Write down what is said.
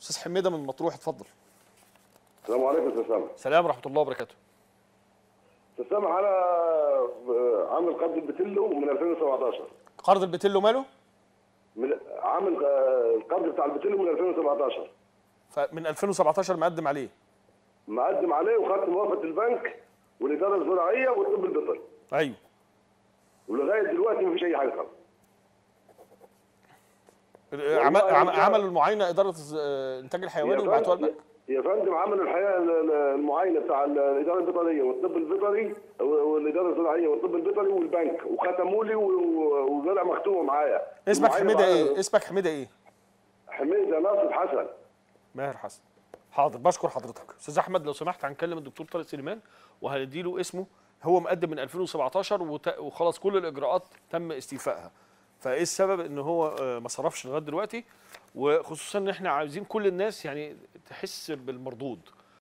استاذ حميده من مطروح اتفضل السلام عليكم استاذ سامح سلام ورحمه الله وبركاته استاذ سامح انا آه، عامل قرض البتلو من 2017 قرض البتلو ماله من عامل آه، القرض بتاع البتلو من 2017 فمن 2017 مقدم عليه مقدم عليه وخدت موافقه البنك والاداره الزراعيه والطب البيطري ايوه ولغايه دلوقتي مفيش اي حاجه خالص عمل والله عم- أنا- عملوا المعاينه اداره الز- آه، الانتاج الحيواني يا وبعتوها فندم- البنك يا فندم عملوا الحقيقه ال- ال- المعاينه بتاع ال- الاداره البيطريه والطب البيطري والاداره الزراعيه والطب البيطري والبنك وختموا لي و- وطلع مختومه معايا اسمك المعاينة حميده معايا- ايه اسمك حميده ايه حميده ناصر حسن ماهر حسن حاضر بشكر حضرتك استاذ احمد لو سمحت هنكلم الدكتور طارق سليمان وهنديله اسمه هو مقدم من 2017 وت- وخلاص كل الاجراءات تم استيفائها فايه السبب ان هو آه، ما صرفش لغايه دلوقتي وخصوصا ان احنا عايزين كل الناس يعني تحس بالمردود